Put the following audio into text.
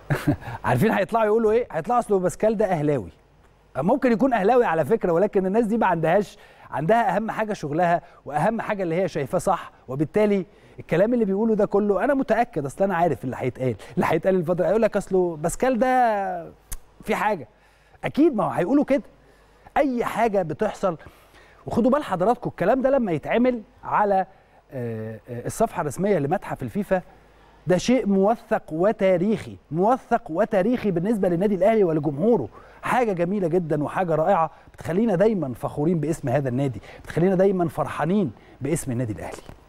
عارفين هيطلعوا يقولوا ايه هيطلعوا اصل باسكال ده اهلاوي ممكن يكون اهلاوي على فكره ولكن الناس دي ما عندهاش عندها اهم حاجه شغلها واهم حاجه اللي هي شايفاه صح وبالتالي الكلام اللي بيقوله ده كله انا متاكد اصل انا عارف اللي هيتقال اللي هيتقال الفتره هيقول لك اصله باسكال ده في حاجه اكيد ما هو هيقولوا كده اي حاجه بتحصل وخدوا بال حضراتكم الكلام ده لما يتعمل على آه، آه، الصفحه الرسميه لمتحف الفيفا ده شيء موثق وتاريخي موثق وتاريخي بالنسبه للنادي الاهلي ولجمهوره حاجه جميله جدا وحاجه رائعه بتخلينا دايما فخورين باسم هذا النادي بتخلينا دايما فرحانين باسم النادي الاهلي